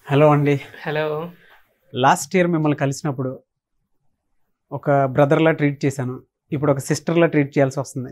Hello అండి hello last year మిమ్మల్ని కలిసినప్పుడు ఒక బ్రదర్లా ట్రీట్ చేశాను ఇప్పుడు ఒక సిస్టర్లా ట్రీట్ చేయాల్సి వస్తుంది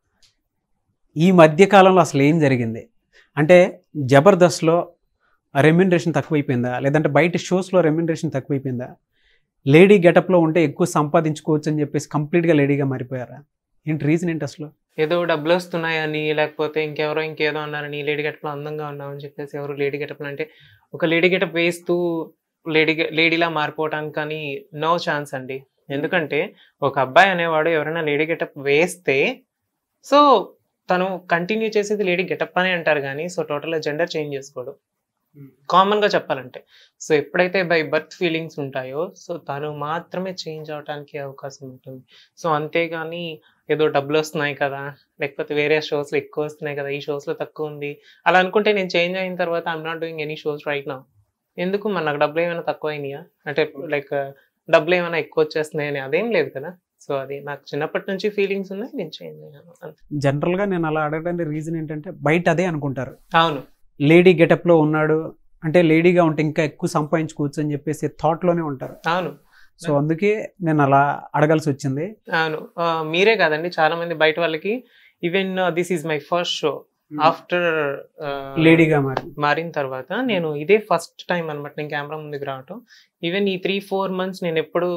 ఈ మధ్య కాలంలో అసలు ఏం జరిగింది అంటే జబర్దస్త్లో రెమ్యునరేషన్ తక్కువైపోయిందా లేదంటే బయట షోస్లో రెమ్యునరేషన్ తక్కువైపోయిందా లేడీ గెటప్లో ఉంటే ఎక్కువ సంపాదించుకోవచ్చు అని చెప్పేసి కంప్లీట్గా లేడీగా మారిపోయారా ఏంటి రీజన్ ఏంటి అసలు ఏదో డబ్బులు వస్తున్నాయని లేకపోతే ఇంకెవరో ఇంకేదో అన్నారని లేడీ గెటప్లో అందంగా ఉన్నామని చెప్పేసి ఎవరు లేడీ గెటప్లో అంటే ఒక లేడీ గెటప్ వేస్తూ లేడీ లేడీలా మారిపోవటానికి కానీ నో ఛాన్స్ అండి ఎందుకంటే ఒక అబ్బాయి అనేవాడు ఎవరైనా లేడీ గెటప్ వేస్తే సో తను కంటిన్యూ చేసేది లేడీ గెటప్ అనే అంటారు కానీ సో టోటల్గా జెండర్ చేంజ్ చేసుకోడు కామన్ గా చెప్పాలంటే సో ఎప్పుడైతే బై బర్త్ ఫీలింగ్స్ ఉంటాయో సో తను మాత్రమే చేంజ్ అవడానికి అవకాశం ఉంటుంది సో అంతేగాని ఏదో డబ్బులు వస్తున్నాయి కదా లేకపోతే వేరే షోస్ లో ఎక్కువ వస్తున్నాయి కదా ఈ షోస్ లో తక్కువ ఉంది అలా అనుకుంటే నేను చేంజ్ అయిన తర్వాత I'm not doing any shows right నా ఎందుకు మరి నాకు డబ్బులు ఏమైనా తక్కువ అయినాయా అంటే లైక్ డబ్బులు ఏమైనా ఎక్కువ వచ్చేస్తున్నాయి అని అదేం లేదు కదా సో అది నాకు చిన్నప్పటి నుంచి ఫీలింగ్స్ ఉన్నాయి నేను చేంజ్ అయ్యాను అంతే. జనరల్గా నేను అలా అడగడానికి రీజన్ ఏంటంటే బయట అదే అనుకుంటారు అవును లేడీ గెటప్లో ఉన్నాడు అంటే లేడీగా ఉంటే ఇంకా ఎక్కువ సంపాదించుకోవచ్చు అని చెప్పేసి థాట్లోనే ఉంటారు అవును సో అందుకే నేను అలా అడగాల్సి వచ్చింది అవును ఆ, మీరే కాదండి చాలా మంది బయట వాళ్ళకి even this is my first show after లేడీగా మారి మారిన తర్వాత నేను ఇదే ఫస్ట్ టైం అనమాట నేను కెమెరా ముందుకు రావటం ఈవెన్ ఈ త్రీ ఫోర్ మంత్స్ నేను ఎప్పుడు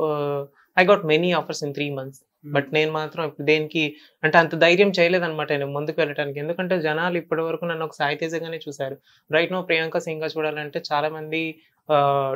I got many offers in three months but నేను మాత్రం ఇప్పుడు దేనికి అంటే అంత ధైర్యం చేయలేదన్నమాట నేను ముందుకు వెళ్ళడానికి ఎందుకంటే జనాలు ఇప్పటి వరకు నన్ను ఒక సాయితేజగానే చూశారు రైట్ నో ప్రియాంక సింగ్ గా చూడాలంటే చాలా మంది ఆ,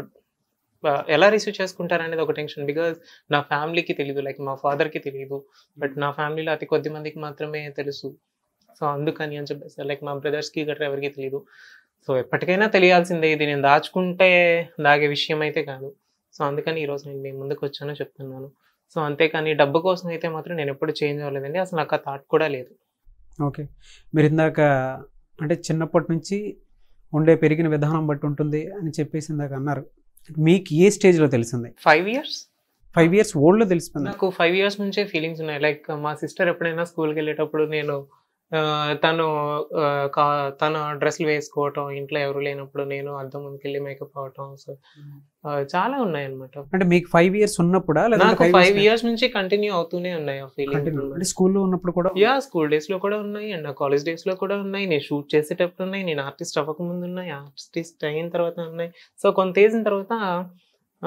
ఆ, ఎలా రిసీవ్ చేసుకుంటారు అనేది ఒక టెన్షన్ బికాజ్ నా ఫ్యామిలీకి తెలియదు లైక్ మా father కి తెలియదు బట్ నా ఫ్యామిలీలో అతి కొద్ది మందికి మాత్రమే తెలుసు సో అందుకని అని చెప్పేసి లైక్ మా బ్రదర్స్కి గట్రా ఎవరికి తెలియదు సో ఎప్పటికైనా తెలియాల్సిందే ఇది నేను దాచుకుంటే దాగే విషయం అయితే కాదు సో అందుకని ఈరోజు నేను మీ ముందుకు వచ్చానో చెప్తున్నాను సో అంతేకాని డబ్బు కోసం అయితే మాత్రం నేను ఎప్పుడు చేంజ్ అవ్వలేదండి అసలు నాకు ఆ థాట్ కూడా లేదు ఓకే మీరు ఇందాక అంటే చిన్నప్పటి నుంచి ఉండే పెరిగిన విధానం బట్టి ఉంటుంది అని చెప్పేసి ఇందాక అన్నారు మీకు ఏ స్టేజ్లో తెలిసింది ఫైవ్ ఇయర్స్ ఫైవ్ ఇయర్స్ ఓల్డ్లో తెలిసిపోయింది నాకు ఫైవ్ ఇయర్స్ నుంచే ఫీలింగ్స్ ఉన్నాయి లైక్ మా సిస్టర్ ఎప్పుడైనా స్కూల్కి వెళ్ళేటప్పుడు నేను ఆ, తను ఆ, కా- తన డ్రెస్సులు వేసుకోవటం ఇంట్లో ఎవరు లేనప్పుడు నేను అద్దం ముందుకు వెళ్ళి మేకప్ అవటం సో చాలా ఉన్నాయి అనమాట అంటే మీకు ఫైవ్ ఇయర్స్ ఉన్నప్పుడా నాకు ఫైవ్ ఇయర్స్ నుంచి కంటిన్యూ అవుతూనే ఉన్నాయి ఆ ఫీలింగ్ అంటే స్కూల్లో ఉన్నప్పుడు కూడా యా స్కూల్ డేస్ లో కూడా ఉన్నాయి అండ్ నా కాలేజ్ డేస్ లో కూడా ఉన్నాయి నేను షూట్ చేసేటప్పుడు ఉన్నాయి నేను ఆర్టిస్ట్ అవ్వక ముందు ఉన్నాయి ఆర్టిస్ట్ అయిన తర్వాత ఉన్నాయి సో కొంత వేసిన తర్వాత ఆ,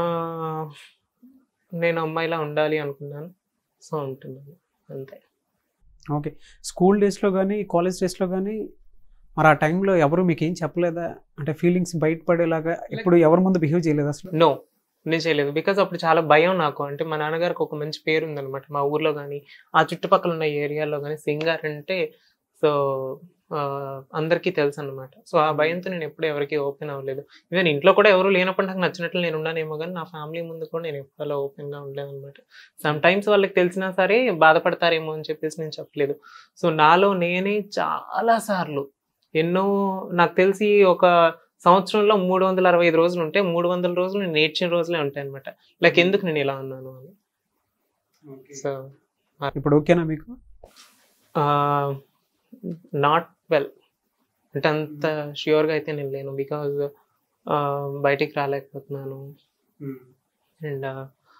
నేను అమ్మాయిలా ఉండాలి అనుకున్నాను సో ఉంటున్నాను అంతే ఓకే స్కూల్ డేస్లో కానీ కాలేజ్ డేస్లో కానీ మరి ఆ టైంలో ఎవరు మీకు ఏం చెప్పలేదా అంటే ఫీలింగ్స్ బయటపడేలాగా ఎప్పుడు ఎవరి ముందు బిహేవ్ చేయలేదు అసలు నో నేను చేయలేదు బికాజ్ అప్పుడు చాలా భయం నాకు అంటే మా నాన్నగారికి ఒక మంచి పేరు ఉందన్నమాట మా ఊర్లో కానీ ఆ చుట్టుపక్కల ఉన్న ఏరియాలో కానీ సింగర్ అంటే సో అందరికీ తెలుసు అనమాట సో ఆ భయంతో నేను ఎప్పుడు ఎవరికి ఓపెన్ అవ్వలేదు ఈవెన్ ఇంట్లో కూడా ఎవరు లేనప్పుడు నాకు నచ్చినట్లు నేను ఉన్నానేమో కానీ నా ఫ్యామిలీ ముందు కూడా నేను ఎప్పుడు అలా ఓపెన్గా ఉండలేదు అనమాట సమ్ టైమ్స్ వాళ్ళకి తెలిసినా సరే బాధపడతారేమో అని చెప్పేసి నేను చెప్పలేదు సో నాలో నేనే చాలా సార్లు ఎన్నో నాకు తెలిసి ఒక సంవత్సరంలో మూడు వందల అరవై ఐదు రోజులు ఉంటే మూడు వందల రోజులు నేను నేర్చిన రోజులే ఉంటాయి అనమాట లైక్ ఎందుకు నేను ఇలా ఉన్నాను అని సో ఇప్పుడు ఓకేనా మీకు నాట్ వెల్ అంటే అంత ష్యూర్గా అయితే నేను లేను బికాజ్ బయటికి రాలేకపోతున్నాను అండ్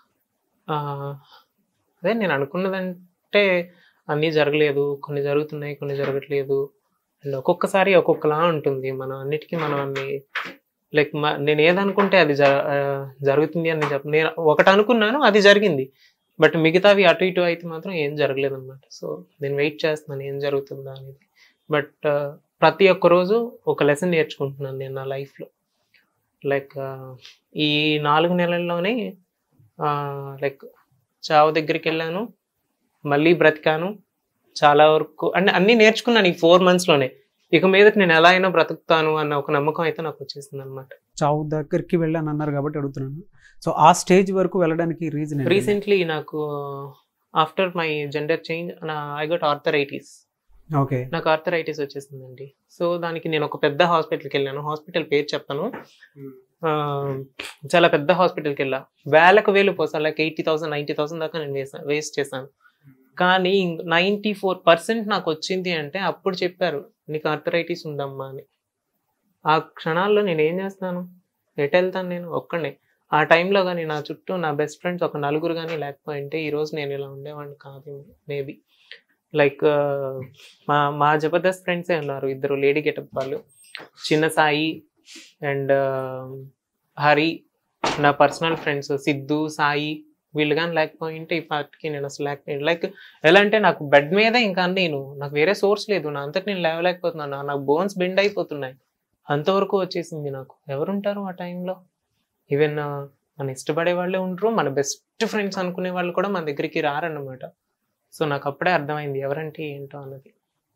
అదే నేను అనుకున్నదంటే అన్నీ జరగలేదు కొన్ని జరుగుతున్నాయి కొన్ని జరగట్లేదు అండ్ ఒక్కొక్కసారి ఒక్కొక్కలా ఉంటుంది మనం అన్నిటికీ మనం అన్ని లైక్ నేను ఏదనుకుంటే అది జ- ఆ, జరుగుతుంది అని చెప్ప నేను ఒకటి అనుకున్నాను అది జరిగింది బట్ మిగతావి అటు ఇటు అయితే మాత్రం ఏం జరగలేదు అనమాట సో నేను వెయిట్ చేస్తున్నాను ఏం జరుగుతుందా అనేది బట్ ప్రతి ఒక్క రోజు ఒక లెసన్ నేర్చుకుంటున్నాను నేను నా లైఫ్లో లైక్ ఈ నాలుగు నెలల్లోనే లైక్ చావు దగ్గరికి వెళ్ళాను మళ్ళీ బ్రతికాను చాలా వరకు అంటే అన్నీ నేర్చుకున్నాను ఈ ఫోర్ మంత్స్లోనే ఇక మీదకి నేను ఎలా అయినా బ్రతుకుతాను అన్న ఒక నమ్మకం అయితే నాకు వచ్చేసింది అనమాట చావు దగ్గరికి వెళ్ళాను అన్నారు కాబట్టి అడుగుతున్నాను సో ఆ స్టేజ్ వరకు వెళ్ళడానికి రీజన్ రీసెంట్లీ నాకు after my gender change I got arthritis okay నాకు ఆర్థరైటిస్ వచ్చేసిందండి సో దానికి నేను ఒక పెద్ద హాస్పిటల్కి వెళ్ళాను హాస్పిటల్ పేరు చెప్తాను ఆ, చాలా పెద్ద హాస్పిటల్కి వెళ్ళా వేలకు వేలు పోసాను like eighty thousand ninety thousand దాకా నేను వేసాను వేస్ట్ చేశాను కానీ నైంటీ ఫోర్ పర్సెంట్ నాకు వచ్చింది అంటే అప్పుడు చెప్పారు నీకు ఆర్థరైటిస్ ఉందమ్మా అని ఆ క్షణాల్లో నేను ఏం చేస్తాను ఎటు వెళ్తాను నేను ఒక్కడే ఆ టైంలో కానీ నా చుట్టూ నా బెస్ట్ ఫ్రెండ్స్ ఒక నలుగురు కానీ లేకపోయింటే ఈరోజు నేను ఇలా ఉండేవాడిని కాదు మేబీ లైక్ మా మా జబర్దస్త్ ఫ్రెండ్సే ఉన్నారు ఇద్దరు లేడీ గెటప్ వాళ్ళు చిన్న సాయి అండ్ హరి నా పర్సనల్ ఫ్రెండ్స్ సిద్ధు సాయి వీళ్ళు కానీ లేకపోయింటే ఈ పార్టీకి నేను అసలు లేకపోయింది లైక్ ఎలా అంటే నాకు బెడ్ మీదే ఇంకా నేను నాకు వేరే సోర్స్ లేదు నా అంతటి నేను లేవలేకపోతున్నాను నాకు బోన్స్ బెండ్ అయిపోతున్నాయి అంతవరకు వచ్చేసింది నాకు ఎవరుంటారు ఆ టైంలో ఈవెన్ మన ఇష్టపడే వాళ్ళే ఉంటారు మన బెస్ట్ ఫ్రెండ్స్ అనుకునే వాళ్ళు కూడా మన దగ్గరికి రారన్నమాట సో నాకు అప్పుడే అర్థమైంది ఎవరంటే ఏంటో అన్నది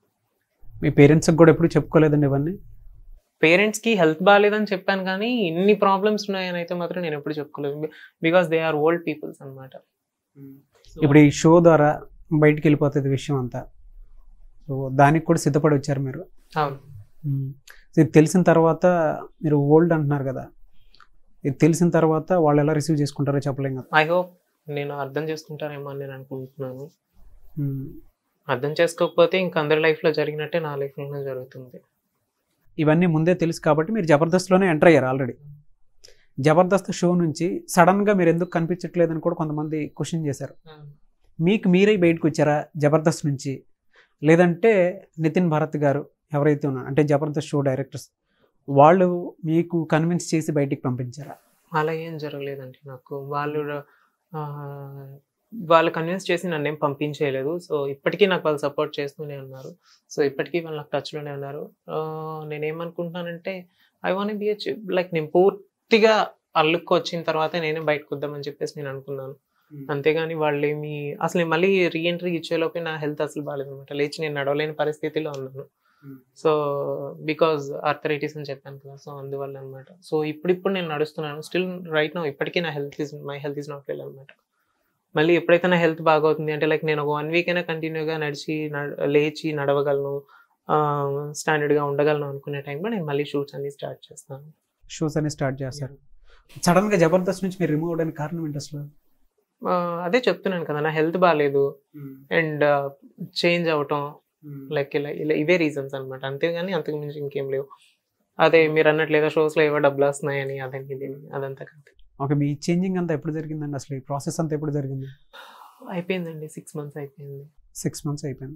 మీ పేరెంట్స్కి కూడా ఎప్పుడు చెప్పుకోలేదండి ఇవన్నీ పేరెంట్స్కి హెల్త్ బాగాలేదని చెప్పాను కానీ ఇన్ని ప్రాబ్లమ్స్ ఉన్నాయని అయితే మాత్రం నేను ఎప్పుడు చెప్పుకోలేదు because they are old peoples అనమాట ఇప్పుడు ఈ షో ద్వారా బయటికి వెళ్ళిపోతుంది విషయం అంతా సో దానికి కూడా సిద్ధపడి వచ్చారు మీరు అవును మ్మ్. సో ఇది తెలిసిన తర్వాత మీరు ఓల్డ్ అంటున్నారు కదా ఇది తెలిసిన తర్వాత వాళ్ళు ఎలా రిసీవ్ చేసుకుంటారో చెప్పలేం కదా ఐ హోప్ నేను అర్థం చేసుకుంటారేమో అని నేను అనుకుంటున్నాను మ్మ్. అర్థం చేసుకోకపోతే ఇంక అందరి లైఫ్లో జరిగినట్టే నా లైఫ్లోనే జరుగుతుంది ఇవన్నీ ముందే తెలుసు కాబట్టి మీరు జబర్దస్త్లోనే ఎంటర్ అయ్యారు ఆల్రెడీ జబర్దస్త్ షో నుంచి సడన్గా మీరు ఎందుకు కనిపించట్లేదని కూడా కొంతమంది క్వశ్చన్ చేశారు మీకు మీరే బయటకు వచ్చారా జబర్దస్త్ నుంచి లేదంటే నితిన్ భరత్ గారు ఎవరైతే ఉన్నారు అంటే జబర్దస్త్ షో డైరెక్టర్స్ వాళ్ళు మీకు కన్విన్స్ చేసి బయటికి పంపించారా అలా ఏం జరగలేదండి నాకు వాళ్ళు ఆ, వాళ్ళు కన్విన్స్ చేసి నన్ను ఏం పంపించేయలేదు సో ఇప్పటికీ నాకు వాళ్ళు సపోర్ట్ చేస్తూనే ఉన్నారు సో ఇప్పటికీ వాళ్ళు నాకు టచ్లోనే ఉన్నారు ఆ, నేనేమనుకుంటున్నానంటే ఐ వాంట్ బి లైక్ నేను పూర్తిగా అల్లుకు వచ్చిన తర్వాత నేనే బయటకు వద్దామని చెప్పేసి నేను అనుకున్నాను అంతేగాని వాళ్ళు ఏమి అసలు మళ్ళీ రీఎంట్రీ ఇచ్చేలోపే నా హెల్త్ అసలు బాగాలేదు అనమాట లేచి నేను నడవలేని పరిస్థితిలో ఉన్నాను సో బికాజ్ ఆర్థరైటిస్ అని చెప్పాను కదా సో అందువల్ల అనమాట సో ఇప్పుడిప్పుడు నేను నడుస్తున్నాను స్టిల్ రైట్ నో ఇప్పటికీ నా health is my health is not well అనమాట మళ్ళీ ఎప్పుడైతే నా హెల్త్ బాగవుతుంది అంటే లైక్ నేను ఒక వన్ వీక్ అయినా కంటిన్యూగా నడిచి నడ- లేచి నడవగలను స్టాండర్డ్గా ఉండగలను అనుకునే టైంలో నేను మళ్ళీ షూట్స్ అన్ని స్టార్ట్ చేస్తాను షోస్ అన్ని స్టార్ట్ చేస్తారు సడన్గా జబర్దస్త్ నుంచి మీరు రిమూవ్ అవడానికి కారణం ఏంటి అసలు ఆ, అదే చెప్తున్నాను కదా నా హెల్త్ బాగాలేదు అండ్ చేంజ్ అవటం లైక్ ఇలా ఇలా ఇవే రీజన్స్ అనమాట అంతేగాని అంతకు మించి ఇంకేం లేవు అదే మీరు అన్నట్లు ఏదో షోస్లో ఏవో డబ్బులు వస్తున్నాయని అదని ఇది అదంతా కాదు ఓకే మీ చేంజింగ్ అంతా ఎప్పుడు జరిగిందండి అసలు ఈ ప్రాసెస్ అంతా ఎప్పుడు జరిగింది అయిపోయిందండి సిక్స్ మంత్స్ అయిపోయింది సిక్స్ మంత్స్ అయిపోయింది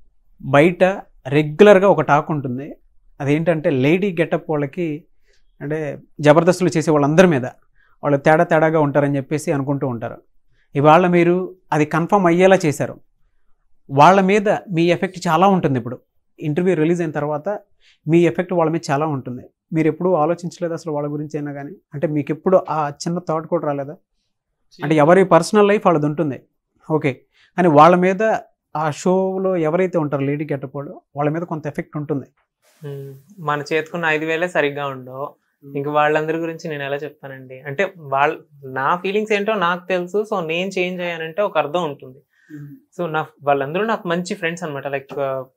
బయట రెగ్యులర్గా ఒక టాక్ ఉంటుంది అదేంటంటే లేడీ గెటప్ వాళ్ళకి అంటే జబర్దస్తులు చేసే వాళ్ళందరి మీద వాళ్ళు తేడా తేడాగా ఉంటారని చెప్పేసి అనుకుంటూ ఉంటారు ఇవాళ మీరు అది కన్ఫర్మ్ అయ్యేలా చేశారు వాళ్ళ మీద మీ ఎఫెక్ట్ చాలా ఉంటుంది ఇప్పుడు ఇంటర్వ్యూ రిలీజ్ అయిన తర్వాత మీ ఎఫెక్ట్ వాళ్ళ మీద చాలా ఉంటుంది మీరు ఎప్పుడూ ఆలోచించలేదు అసలు వాళ్ళ గురించి అయినా కానీ అంటే మీకు ఎప్పుడు ఆ చిన్న థాట్ కూడా రాలేదా అంటే ఎవరి పర్సనల్ లైఫ్ వాళ్ళది ఉంటుంది ఓకే కానీ వాళ్ళ మీద ఆ షోలో ఎవరైతే ఉంటారో లేడీ గెటప్ వాళ్ళు వాళ్ళ మీద కొంత ఎఫెక్ట్ ఉంటుంది ఉమ్, మన చేతుకున్న ఐదు వేలే సరిగ్గా ఉండవు ఇంక వాళ్ళందరి గురించి నేను ఎలా చెప్తానండి అంటే వాళ్ళ నా ఫీలింగ్స్ ఏంటో నాకు తెలుసు సో నేను చేంజ్ అయ్యానంటే ఒక అర్థం ఉంటుంది సో నా వాళ్ళందరూ నాకు మంచి ఫ్రెండ్స్ అనమాట లైక్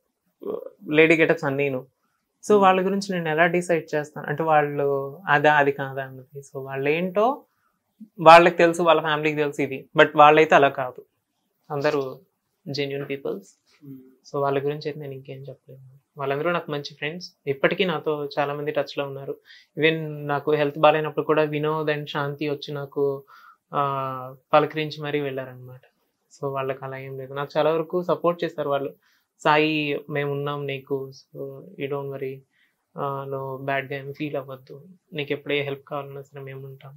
లేడీ గెటప్స్ అన్నీను సో వాళ్ళ గురించి నేను ఎలా డిసైడ్ చేస్తాను అంటే వాళ్ళు అదా అది కాదా అన్నది సో వాళ్ళు ఏంటో వాళ్ళకి తెలుసు వాళ్ళ ఫ్యామిలీకి తెలుసు ఇది బట్ వాళ్ళైతే అలా కాదు అందరూ జెన్యున్ పీపుల్స్ సో వాళ్ళ గురించి అయితే నేను ఇంకేం చెప్పలేను వాళ్ళందరూ నాకు మంచి ఫ్రెండ్స్ ఇప్పటికీ నాతో చాలా మంది touch లో ఉన్నారు ఈవెన్ నాకు హెల్త్ బాగాలేనప్పుడు కూడా వినోద్ అండ్ శాంతి వచ్చి నాకు ఆ, పలకరించి మరీ వెళ్ళారనమాట సో వాళ్ళకి అలా ఏం లేదు నాకు చాలా వరకు సపోర్ట్ చేస్తారు వాళ్ళు సాయి మేము ఉన్నాం నీకు సో ఈ డోంట్ వరీ నువ్వు బ్యాడ్గా ఏం ఫీల్ అవ్వద్దు నీకు ఎప్పుడే హెల్ప్ కావాలన్నా సరే మేము ఉంటాం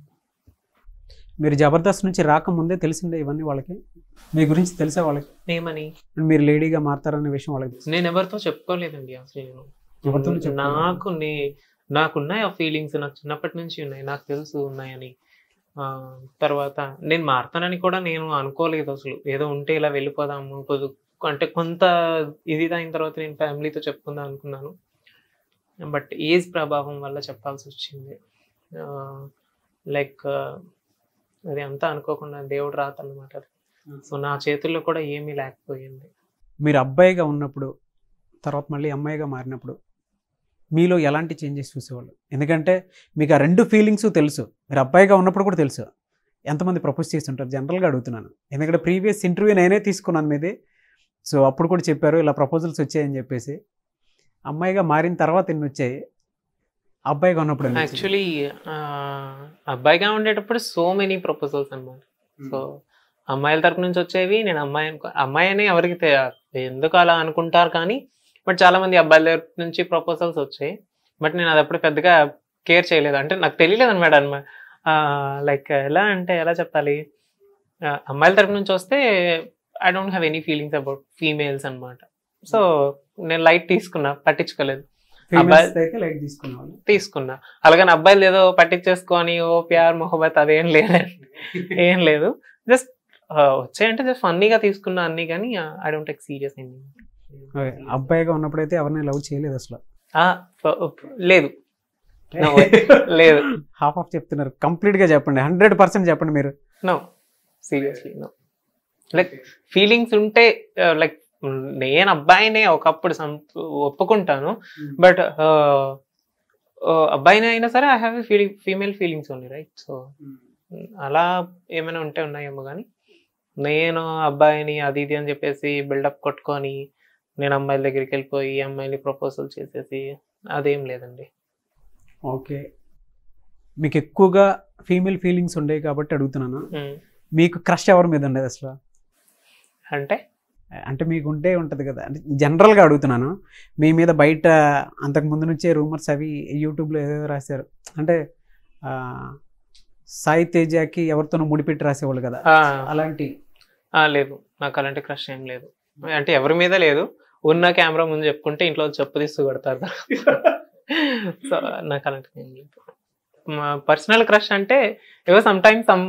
మీరు జబర్దస్త్ నుంచి రాకముందే తెలిసిందే ఇవన్నీ వాళ్ళకి మీ గురించి తెలిసే వాళ్ళకి ఏమని మీరు లేడీగా మారతారనే విషయం వాళ్ళకి తెలుసు. నేను ఎవరితో చెప్పుకోలేదండి అసలు నేను ఎవరితోనూ చెప్పుకోలేదు. నాకు నే నాకున్నాయి ఆ ఫీలింగ్స్ నాకు చిన్నప్పటి నుంచి ఉన్నాయి నాకు తెలుసు ఉన్నాయని ఆ, తర్వాత నేను మారుతానని కూడా నేను అనుకోలేదు అసలు ఏదో ఉంటే ఇలా వెళ్ళిపోదాము కొద్ది అంటే కొంత ఇది అయిన తర్వాత నేను ఫ్యామిలీతో చెప్పుకుందాం అనుకున్నాను బట్ ఏజ్ ప్రభావం వల్ల చెప్పాల్సి వచ్చింది లైక్ అది అంతా అనుకోకుండా దేవుడు రాత అనమాట సో నా చేతుల్లో కూడా ఏమీ లేకపోయింది మీరు అబ్బాయిగా ఉన్నప్పుడు తర్వాత మళ్ళీ అమ్మాయిగా మారినప్పుడు మీలో ఎలాంటి చేంజెస్ చూసేవాళ్ళు ఎందుకంటే మీకు ఆ రెండు ఫీలింగ్స్ తెలుసు మీరు అబ్బాయిగా ఉన్నప్పుడు కూడా తెలుసు ఎంతమంది ప్రపోజ్ చేసి ఉంటారు జనరల్గా అడుగుతున్నాను ఎందుకంటే ప్రీవియస్ ఇంటర్వ్యూ నేనే తీసుకున్నాను మీది సో అప్పుడు కూడా చెప్పారు ఇలా ప్రపోజల్స్ వచ్చాయని చెప్పేసి అమ్మాయిగా మారిన తర్వాత ఎన్ని వచ్చాయి అబ్బాయిగా ఉన్నప్పుడు అనిపించింది? యాక్చువల్లీ అబ్బాయిగా ఉండేటప్పుడు సో మెనీ ప్రపోజల్స్ అన్నమాట సో అమ్మాయిల తరపు నుంచి వచ్చేవి నేను అమ్మాయి అనుకో అమ్మాయి అని ఎవరికి తె- ఎందుకు అలా అనుకుంటారు కానీ బట్ చాలా మంది అబ్బాయిల తరపు నుంచి ప్రపోజల్స్ వచ్చాయి బట్ నేను అది అప్పుడు పెద్దగా కేర్ చేయలేదు అంటే నాకు తెలియలేదు అనమాట అనమాట లైక్ ఎలా అంటే ఎలా చెప్పాలి ఆ, అమ్మాయిల తరపు నుంచి వస్తే I don't have any feelings about females అన్నమాట సో నేను లైట్ తీసుకున్నా పట్టించుకోలేదు Females అబ్బాయి- అయితే లైట్ తీసుకునేవాళ్ళు తీసుకున్నా అలాగని అబ్బాయిలు ఏదో పట్టించేసుకొని ఓ ప్యార్ మొహబత్ అదేం లేదండి ఏం లేదు జస్ట్ వచ్చాయంటే జస్ట్ ఫన్నీగా తీసుకున్నా అన్ని కానీ ఐ డోంట్ టేక్ సీరియస్ అండి ఓకే. అబ్బాయిగా ఉన్నప్పుడైతే ఎవరిని లవ్ చేయలేదు అసలు ఆ, ఫ- లేదు No, లేదు హాఫ్ ఆఫ్ చెప్తున్నారు కంప్లీట్ గా చెప్పండి హండ్రెడ్ పర్సెంట్ చెప్పండి మీరు no seriously no like feelings ఉంటే లైక్ నేను అబ్బాయినే ఒకప్పుడు some- ఒప్పుకుంటాను బట్ అబ్బాయిని అయినా సరే I have feeling female feelings only right so అలా ఏమైనా ఉంటే ఉన్నాయేమో కానీ నేను అబ్బాయిని అది ఇది అని చెప్పేసి బిల్డప్ కొట్టుకొని నేను అమ్మాయిల దగ్గరికి వెళ్ళిపోయి అమ్మాయిని ప్రపోజల్ చేసేసి అదేం లేదండి ఓకే మీకు ఎక్కువగా ఫీమేల్ ఫీలింగ్స్ ఉండేవి కాబట్టి అడుగుతున్నాను ఉమ్. మీకు క్రష్ ఎవరి మీద ఉండేది అసలు అంటే అంటే మీకు ఉంటే ఉంటుంది కదా అంటే జనరల్గా అడుగుతున్నాను మీ మీద బయట అంతకు ముందు నుంచే రూమర్స్ అవి యూట్యూబ్లో ఏదో రాశారు అంటే ఆ, సాయి తేజకి ఎవరితోనో ముడిపెట్టి రాసేవాళ్ళు కదా ఆ, అలాంటి ఆ, లేదు నాకు అలాంటి క్రష్ ఏం లేదు అంటే ఎవరి మీద లేదు ఉన్న కెమెరా ముందు చెప్పుకుంటే ఇంట్లో చెప్పు తీస్తూ కొడతారు సో నాకు అలాంటి ఏం లేదు పర్సనల్ క్రష్ అంటే ఏవో సమ్ టైమ్ సమ్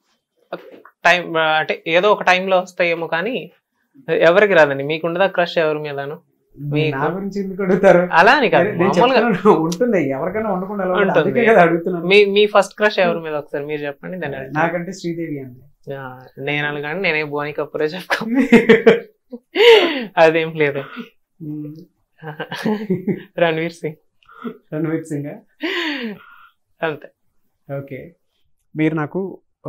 టైం అంటే ఏదో ఒక టైంలో వస్తాయేమో కానీ ఎవరికి రాదండి మీకు ఉండదా క్రష్ ఎవరి మీదను మీకు- నా గురించి ఎందుకు అడుగుతారు అలా అని కాదు నేను మామూలుగా చెప్తున్నాను, ఉంటుంది ఎవరికైనా ఉండకుండా ఎలా ఉంటుంది? ఉంటుంది. అందుకే కదా అడుగుతున్నాను మీ మీ ఫస్ట్ క్రష్ ఎవరి మీద ఒకసారి మీరు చెప్పండి దాన్ని అడుగుతాను. నాకంటే శ్రీదేవి అండి ఆ, నేను అనగానే నేనే బోని కప్పురే చెప్పుకో అదేం లేదు రణ్వీర్ సింగ్ రణవీర్ సింగ్ అంతే ఓకే మీరు నాకు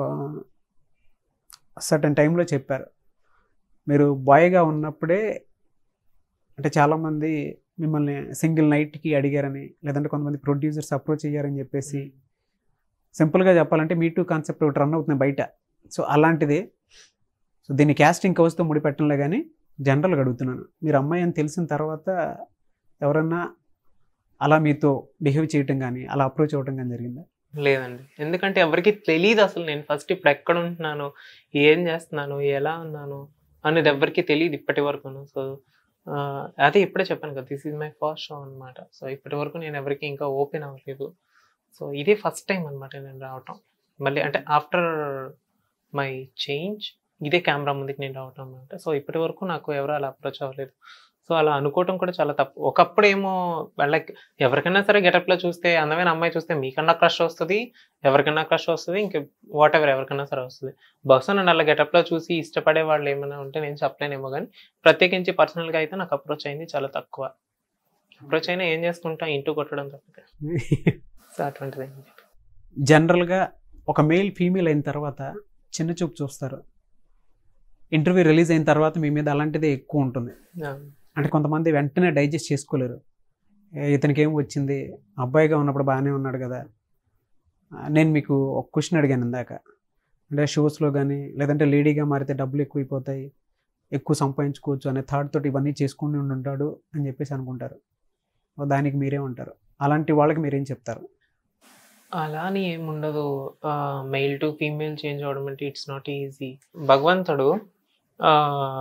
సర్టన్ టైంలో చెప్పారు మీరు బాయ్గా ఉన్నప్పుడే అంటే చాలామంది మిమ్మల్ని సింగిల్ నైట్కి అడిగారని లేదంటే కొంతమంది ప్రొడ్యూసర్స్ అప్రోచ్ అయ్యారని చెప్పేసి సింపుల్గా చెప్పాలంటే మీ టూ కాన్సెప్ట్ ఒకటి రన్ అవుతుంది బయట సో అలాంటిది సో దీన్ని క్యాస్టింగ్ కౌస్తో ముడిపెట్టంలే కానీ జనరల్గా అడుగుతున్నాను మీరు అమ్మాయి అని తెలిసిన తర్వాత ఎవరన్నా అలా మీతో బిహేవ్ చేయటం కానీ అలా అప్రోచ్ అవ్వటం కానీ జరిగిందా లేదండి ఎందుకంటే ఎవరికి తెలియదు అసలు నేను ఫస్ట్ ఇప్పుడు ఎక్కడ ఉంటున్నాను ఏం చేస్తున్నాను ఎలా ఉన్నాను అనేది ఎవరికి తెలియదు ఇప్పటి వరకును సో అదే ఇప్పుడే చెప్పాను కదా this is my first show అనమాట సో ఇప్పటి వరకు నేను ఎవరికి ఇంకా ఓపెన్ అవ్వలేదు సో ఇదే ఫస్ట్ టైం అనమాట నేను రావటం మళ్ళీ అంటే ఆఫ్టర్ మై చేంజ్ ఇదే కెమెరా ముందుకు నేను రావటం అనమాట సో ఇప్పటి వరకు నాకు ఎవరు అలా అప్రోచ్ అవ్వలేదు సో అలా అనుకోవటం కూడా చాలా తప్పు ఒకప్పుడు ఏమో లైక్ ఎవరికైనా సరే గెటప్లో చూస్తే అందమైన అమ్మాయి చూస్తే మీకన్నా క్రష్ వస్తుంది ఎవరికైనా క్రష్ వస్తుంది ఇంక వాట్ ఎవర్ ఎవరికైనా సరే వస్తుంది బహుశా నన్ను అలా గెటప్లో చూసి ఇష్టపడే వాళ్ళు ఏమైనా ఉంటే నేను చెప్పలేనేమో కానీ ప్రత్యేకించి పర్సనల్గా అయితే నాకు అప్రోచ్ అయింది చాలా తక్కువ అప్రోచ్ అయినా ఏం చేసుకుంటా ఇంటూ కొట్టడం తప్పితే సో అటువంటిది ఏం లేదు. జనరల్గా ఒక మేల్ ఫీమేల్ అయిన తర్వాత చిన్న చూపు చూస్తారు ఇంటర్వ్యూ రిలీజ్ అయిన తర్వాత మీ మీద అలాంటిదే ఎక్కువ ఉంటుంది ఆ, అంటే కొంతమంది వెంటనే డైజెస్ట్ చేసుకోలేరు ఏ, ఇతనికి ఏం వచ్చింది అబ్బాయిగా ఉన్నప్పుడు బాగానే ఉన్నాడు కదా ఆ, నేను మీకు ఒక క్వశ్చన్ అడిగాను ఇందాక అంటే షోస్లో కానీ లేదంటే లేడీగా మారితే డబ్బులు ఎక్కువైపోతాయి ఎక్కువ సంపాదించుకోవచ్చు అనే థాట్ తోటి ఇవన్నీ చేసుకుని ఉండి ఉంటాడు అని చెప్పేసి అనుకుంటారు దానికి మీరేమంటారు అలాంటి వాళ్ళకి మీరేం చెప్తారు అలా అని ఏముండదు మెయిల్ టు ఫీమేల్ చేంజ్ అవడం అంటే ఇట్స్ నాట్ ఈజీ భగవంతుడు ఆ,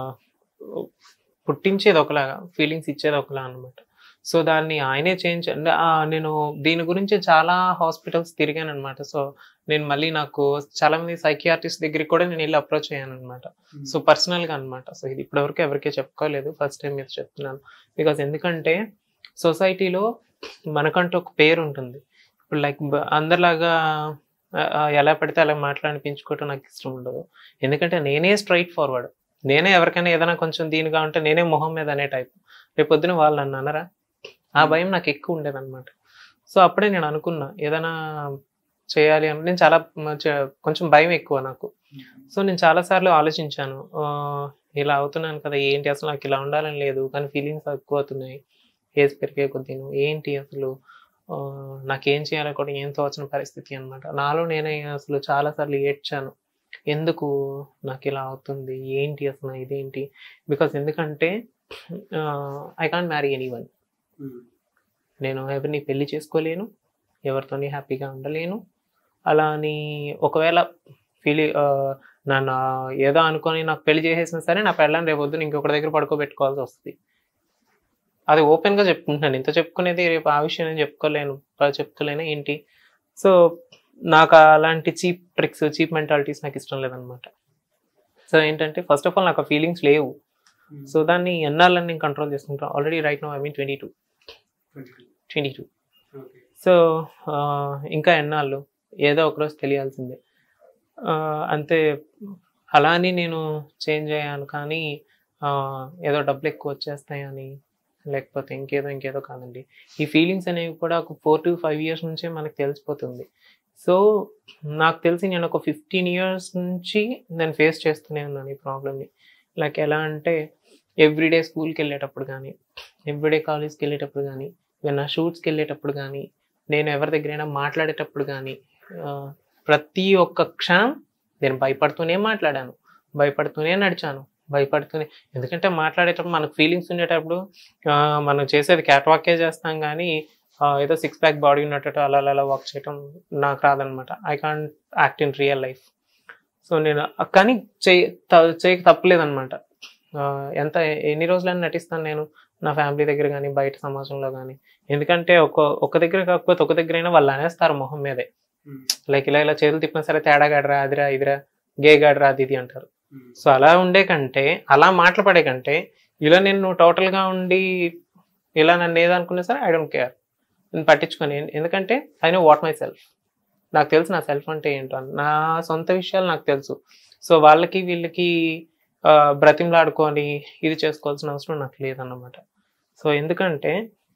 పుట్టించేది ఒకలాగా ఫీలింగ్స్ ఇచ్చేది ఒకలా అనమాట సో దాన్ని ఆయనే చేంజ్ అంటే ఆ, నేను దీని గురించి చాలా హాస్పిటల్స్ తిరిగాను అనమాట సో నేను మళ్ళీ నాకు చాలా మంది సైకియాట్రిస్ట్ దగ్గరికి కూడా నేను వెళ్ళి అప్రోచ్ అయ్యాను అనమాట సో పర్సనల్గా అనమాట సో ఇది ఇప్పటివరకు ఎవరికీ చెప్పుకోలేదు ఫస్ట్ టైం మీరు చెప్తున్నాను బికాస్ ఎందుకంటే సొసైటీలో మనకంటూ ఒక పేరు ఉంటుంది ఇప్పుడు లైక్ అందరిలాగా ఆ, ఆ, ఎలా పడితే అలా మాట్లాడిపించుకోవటం నాకు ఇష్టం ఉండదు ఎందుకంటే నేనే స్ట్రైట్ ఫార్వర్డ్ నేనే ఎవరికైనా ఏదైనా కొంచెం దీనిగా ఉంటే నేనే మొహం మీద అనే టైప్ రేపు పొద్దున వాళ్ళు నన్ను అనరా ఆ భయం నాకు ఎక్కువ ఉండేది అనమాట సో అప్పుడే నేను అనుకున్నా ఏదైనా చేయాలి అని నేను చాలా మ- చ- కొంచెం భయం ఎక్కువ నాకు సో నేను చాలాసార్లు ఆలోచించాను ఆ, ఇలా అవుతున్నాను కదా ఏంటి అసలు నాకు ఇలా ఉండాలని లేదు కానీ ఫీలింగ్స్ ఎక్కువ అవుతున్నాయి ఏజ్ పెరిగే కొద్దీ ఏంటి అసలు ఆ, నాకేం చేయాలో కూడా ఏం తోచని పరిస్థితి అనమాట నాలో నేనే అసలు చాలాసార్లు ఏడ్చాను ఎందుకు నాకు ఇలా అవుతుంది ఏంటి అసలు ఇదేంటి బికాస్ ఎందుకంటే I can't marry anyone నేను ఎవరిని పెళ్లి చేసుకోలేను ఎవరితోని హ్యాపీగా ఉండలేను అలా అని ఒకవేళ ఫీల్ నన్ను ఏదో అనుకొని నాకు పెళ్లి చేసేసినా సరే నా పెళ్ళని రేపు వద్దు ఇంకొకటి దగ్గర పడుకోబెట్టుకోవాల్సి వస్తుంది అది ఓపెన్గా చెప్పుకుంటున్నాను ఇంత చెప్పుకునేది రేపు ఆ విషయం నేను చెప్పుకోలేను ఆ చెప్పుకోలేను ఏంటి సో నాకు అలాంటి చీప్ ట్రిక్స్ చీప్ మెంటాలిటీస్ నాకు ఇష్టం లేదనమాట సో ఏంటంటే ఫస్ట్ ఆఫ్ ఆల్ నాకు ఫీలింగ్స్ లేవు సో దాన్ని ఎన్నాళ్ళని నేను కంట్రోల్ చేసుకుంటాను already right no I mean twenty two twenty two so ఇంకా ఎన్నాళ్ళు ఏదో ఒకరోజు తెలియాల్సిందే ఆ, అంతే అలా అని నేను చేంజ్ అయ్యాను కానీ ఆ, ఏదో డబ్బులు ఎక్కువ వచ్చేస్తాయని లేకపోతే ఇంకేదో ఇంకేదో కాదండి ఈ ఫీలింగ్స్ అనేవి కూడా ఒక ఫోర్ టు ఫైవ్ ఇయర్స్ నుంచే మనకు తెలిసిపోతుంది సో నాకు తెలిసి నేను ఒక ఫిఫ్టీన్ ఇయర్స్ నుంచి నేను ఫేస్ చేస్తూనే ఉన్నాను ఈ ప్రాబ్లమ్ని లైక్ ఎలా అంటే ఎవ్రీడే స్కూల్కి వెళ్ళేటప్పుడు కానీ ఎవ్రీడే కాలేజ్కి వెళ్ళేటప్పుడు కానీ నా షూట్స్కి వెళ్ళేటప్పుడు కానీ నేను ఎవరి దగ్గరైనా మాట్లాడేటప్పుడు కానీ ఆ, ప్రతి ఒక్క క్షణం నేను భయపడుతూనే మాట్లాడాను భయపడుతూనే నడిచాను భయపడుతూనే ఎందుకంటే మాట్లాడేటప్పుడు మనకు ఫీలింగ్స్ ఉండేటప్పుడు ఆ, మనం చేసేది క్యాట్ వాకే చేస్తాం కానీ ఆ, ఏదో సిక్స్ ప్యాక్ బాడీ ఉన్నట్టు అలా అలా వాక్ చేయటం నాకు రాదనమాట I can't act in real life so నేను కానీ చేయ త- చేయక తప్పలేదనమాట ఆ, ఎంత ఎన్ని రోజులని నటిస్తాను నేను నా ఫ్యామిలీ దగ్గర కానీ బయట సమాజంలో కానీ ఎందుకంటే ఒక ఒక దగ్గర కాకపోతే ఒక దగ్గర అయినా వాళ్ళు అనేస్తారు మొహం మీదే లైక్ ఇలా ఇలా చేతులు తిప్పినా సరే తేడా గాడరా అదిరా ఇదిరా గే గాడరా అది ఇది అంటారు సో అలా ఉండే కంటే అలా మాటలు పడే కంటే ఇలా నేను టోటల్గా ఉండి ఇలా నన్ను ఏదనుకున్నా సరే ఐ డోంట్ కేర్ నేను పట్టించుకొని ఎందుకంటే I know what myself నాకు తెలుసు నా సెల్ఫ్ అంటే ఏంటో అని. నా సొంత విషయాలు నాకు తెలుసు సో వాళ్ళకి వీళ్ళకి ఆ, బ్రతిమలాడుకొని ఇది చేసుకోవాల్సిన అవసరం నాకు లేదన్నమాట సో ఎందుకంటే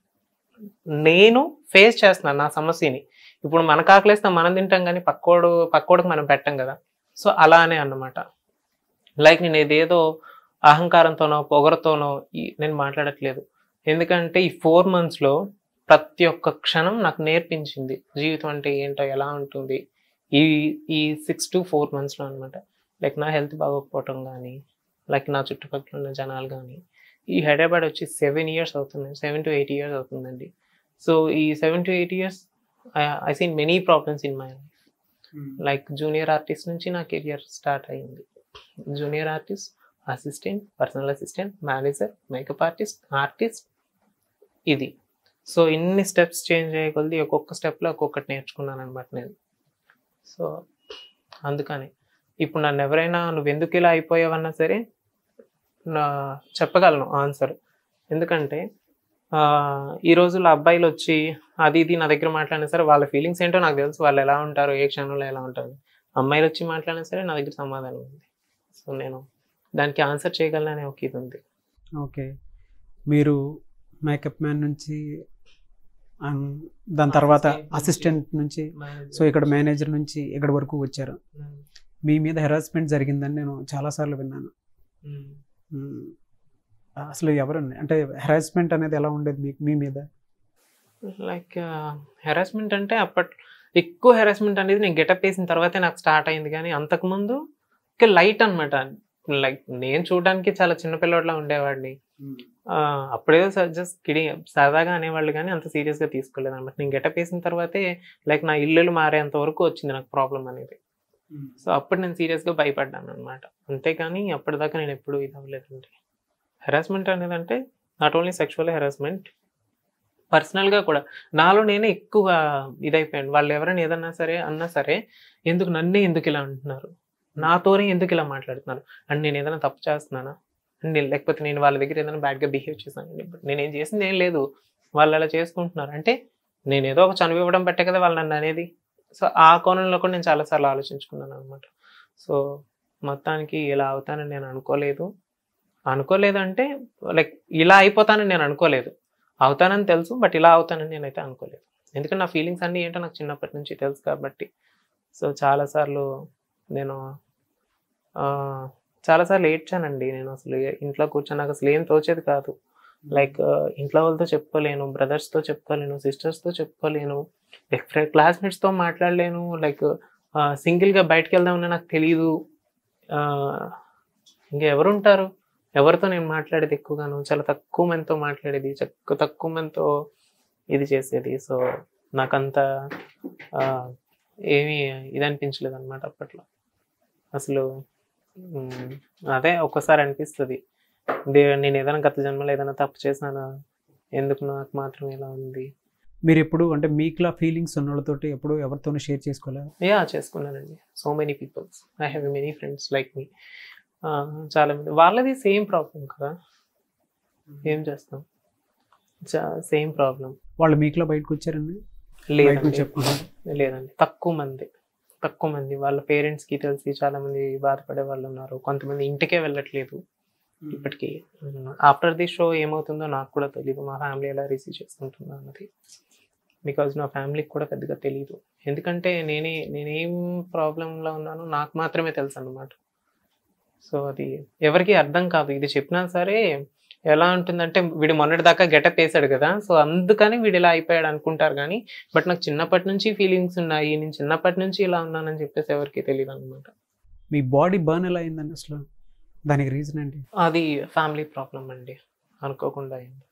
నేను ఫేస్ చేస్తున్నాను నా సమస్యని ఇప్పుడు మనకు ఆకలేస్తే మనం తింటాం కానీ పక్కోడు పక్కోడికి మనం పెట్టం కదా సో అలానే అన్నమాట లైక్ నేను ఇదేదో అహంకారంతోనో పొగరతోనో ఈ- నేను మాట్లాడట్లేదు ఎందుకంటే ఈ ఫోర్ మంత్స్లో ప్రతి ఒక్క క్షణం నాకు నేర్పించింది జీవితం అంటే ఏంటో ఎలా ఉంటుంది ఈ ఈ సిక్స్ టు ఫోర్ మంత్స్లో అనమాట లైక్ నా హెల్త్ బాగోకపోవటం కానీ లైక్ నా చుట్టుపక్కల ఉన్న జనాలు కానీ ఈ హైదరాబాద్ వచ్చి సెవెన్ ఇయర్స్ అవుతుంది సెవెన్ టు ఎయిట్ ఇయర్స్ అవుతుందండి సో ఈ seven to eight years I seen many problems in my life like junior artist నుంచి నా కెరియర్ స్టార్ట్ అయింది junior artist assistant personal assistant manager makeup artist artist ఇది so ఇన్ని steps change చేయగలది ఒక్కొక్క స్టెప్లో ఒక్కొక్కటి నేర్చుకున్నాను అనమాట నేను సో అందుకని ఇప్పుడు నన్ను ఎవరైనా నువ్వు ఎందుకు ఇలా అయిపోయావన్నా సరే నా చెప్పగలను ఆన్సర్ ఎందుకంటే ఆ, ఈ రోజుల్లో అబ్బాయిలు వచ్చి అది ఇది నా దగ్గర మాట్లాడినా సరే వాళ్ళ ఫీలింగ్స్ ఏంటో నాకు తెలుసు వాళ్ళు ఎలా ఉంటారు ఏ క్షణంలో ఎలా ఉంటారు అమ్మాయిలు వచ్చి మాట్లాడినా సరే నా దగ్గర సమాధానం ఉంది సో నేను దానికి ఆన్సర్ చేయగలననే ఒక ఇది ఉంది ఓకే మీరు మేకప్ మ్యాన్ నుంచి అన్- దాని తర్వాత అసిస్టెంట్ నుంచి సో ఇక్కడ మేనేజర్ నుంచి ఇక్కడ వరకు వచ్చారు మీ మీద హెరాస్మెంట్ జరిగిందని నేను చాలాసార్లు విన్నాను మ్మ్. అసలు ఎవరండి అంటే హెరాస్మెంట్ అనేది ఎలా ఉండేది మీకు మీ మీద లైక్ హెరాస్మెంట్ అంటే అప్పట్ ఎక్కువ హెరాస్మెంట్ అనేది నేను గెటప్ వేసిన తర్వాతే నాకు స్టార్ట్ అయింది కానీ అంతకుముందు లైట్ అన్నమాట లైక్ నేను చూడడానికి చాలా చిన్న పిల్లోడ్లా ఉండేవాడిని ఆ, అప్పుడేదో జస్ట్ కిడి సరదాగా అనేవాళ్ళు కానీ అంత సీరియస్గా తీసుకోలేదు అనమాట నేను గెటప్ వేసిన తర్వాతే లైక్ నా ఇల్లులు మారేంత వరకు వచ్చింది నాకు ప్రాబ్లం అనేది సో అప్పుడు నేను సీరియస్గా భయపడ్డాను అనమాట అంతేకాని అప్పటిదాకా నేను ఎప్పుడు ఇది అవ్వలేదండి హెరాస్మెంట్ అనేది అంటే నాట్ ఓన్లీ సెక్షువల్ హెరాస్మెంట్ పర్సనల్గా కూడా నాలో నేనే ఎక్కువ ఇదైపోయాను వాళ్ళు ఎవరైనా ఏదన్నా సరే అన్నా సరే ఎందుకు నన్నే ఎందుకు ఇలా అంటున్నారు నాతోనే ఎందుకు ఇలా మాట్లాడుతున్నారు అండ్ నేను ఏదైనా తప్పు చేస్తున్నానా అండ్ నేను లేకపోతే నేను వాళ్ళ దగ్గర ఏదైనా బ్యాడ్గా బిహేవ్ చేశాను నేనేం చేసింది ఏం లేదు వాళ్ళు అలా చేసుకుంటున్నారు అంటే నేను ఏదో ఒక చనువు ఇవ్వడం పెట్టే కదా వాళ్ళు నన్ను అనేది సో ఆ కోణంలో కూడా నేను చాలాసార్లు ఆలోచించుకున్నాను అనమాట సో మొత్తానికి ఇలా అవుతానని నేను అనుకోలేదు అనుకోలేదు అంటే లైక్ ఇలా అయిపోతానని నేను అనుకోలేదు అవుతానని తెలుసు బట్ ఇలా అవుతానని నేనైతే అనుకోలేదు ఎందుకంటే నా ఫీలింగ్స్ అన్నీ ఏంటో నాకు చిన్నప్పటి నుంచి తెలుసు కాబట్టి సో చాలాసార్లు నేను ఆ, చాలాసార్లు ఏడ్చానండి నేను అసలు ఇంట్లో కూర్చొని నాకు అసలు ఏం తోచేది కాదు లైక్ ఇంట్లో వాళ్ళతో చెప్పుకోలేను బ్రదర్స్తో చెప్పుకోలేను సిస్టర్స్తో చెప్పుకోలేను లైక్ క్లాస్మేట్స్తో మాట్లాడలేను లైక్ సింగిల్గా బయటకు వెళ్దామని నాకు తెలియదు ఇంకా ఎవరు ఉంటారు ఎవరితో నేను మాట్లాడేది ఎక్కువగాను చాలా తక్కువ మందితో మాట్లాడేది చక్క తక్కువ మందితో ఇది చేసేది సో నాకంత ఆ, ఏమీ ఇది అనిపించలేదు అనమాట అప్పట్లో అసలు మ్, అదే ఒక్కసారి అనిపిస్తుంది దే నేను ఏదైనా గత జన్మలో ఏదైనా తప్పు చేసినానా ఎందుకు నాకు మాత్రం ఇలా ఉంది మీరు ఎప్పుడు అంటే మీకులా ఫీలింగ్స్ ఉన్న వాళ్ళతోటి ఎప్పుడు ఎవరితోనూ షేర్ చేసుకోలేదు యా చేసుకున్నానండి so many peoples I have many friends like మీ చాలా మంది వాళ్ళది సేమ్ ప్రాబ్లం కదా ఏం చేస్తాం సేమ్ ప్రాబ్లం వాళ్ళు మీకులో బయటకు వచ్చారండి బయటకు లేదండి చెప్పుకుంటారు లేదండి తక్కువ మంది తక్కువ మంది వాళ్ళ పేరెంట్స్ కి తెలిసి చాలా మంది బాధపడే వాళ్ళు ఉన్నారు కొంతమంది ఇంటికే వెళ్ళట్లేదు ఇప్పటికీ ఆఫ్టర్ ది షో ఏమవుతుందో నాకు కూడా తెలియదు మా ఫ్యామిలీ ఎలా రిసీవ్ చేసుకుంటుందో అన్నది బికాజ్ నా ఫ్యామిలీకి కూడా పెద్దగా తెలియదు ఎందుకంటే నేనే నేనేం ప్రాబ్లంలో ఉన్నానో నాకు మాత్రమే తెలుసు అన్నమాట సో అది ఎవరికి అర్థం కాదు ఇది చెప్పినా సరే ఎలా ఉంటుందంటే వీడు మొన్నటి దాకా గెటప్ వేసాడు కదా సో అందుకని వీడు ఇలా అయిపోయాడు అనుకుంటారు కానీ బట్ నాకు చిన్నప్పటి నుంచి ఫీలింగ్స్ ఉన్నాయి నేను చిన్నప్పటి నుంచి ఇలా ఉన్నానని చెప్పేసి ఎవరికి తెలియదు అనమాట మీ బాడీ బర్న్ ఎలా అయిందండి అసలు దానికి రీజన్ ఏంటి అది ఫ్యామిలీ ప్రాబ్లం అండి అనుకోకుండా అయింది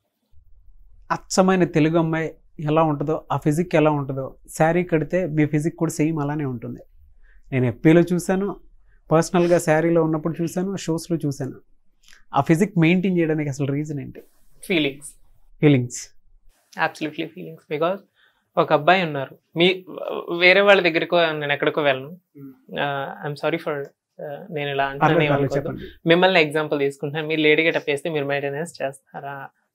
అచ్చమైన తెలుగు అమ్మాయి ఎలా ఉంటుందో ఆ ఫిజిక్ ఎలా ఉంటుందో శారీ కడితే మీ ఫిజిక్ కూడా సేమ్ అలానే ఉంటుంది నేను ఎఫ్పీలో చూశాను పర్సనల్గా శారీలో ఉన్నప్పుడు చూశాను షోస్లో చూశాను ఆ ఫిజిక్ మెయింటైన్ చేయడానికి అసలు రీజన్ ఏంటి feelings feelings absolutely feelings because ఒక అబ్బాయి ఉన్నారు మీ వేరే వాళ్ళ దగ్గరకు నేను ఎక్కడికో వెళ్ళను ఐఎమ్ సారీ ఫర్ నేను ఇలా అంటాను ఏమనుకోవద్దు. చెప్పండి మిమ్మల్ని ఎగ్జాంపుల్ తీసుకుంటాను మీరు లేడీ గెటప్ వేస్తే మీరు మెయింటెనెన్స్ చేస్తారా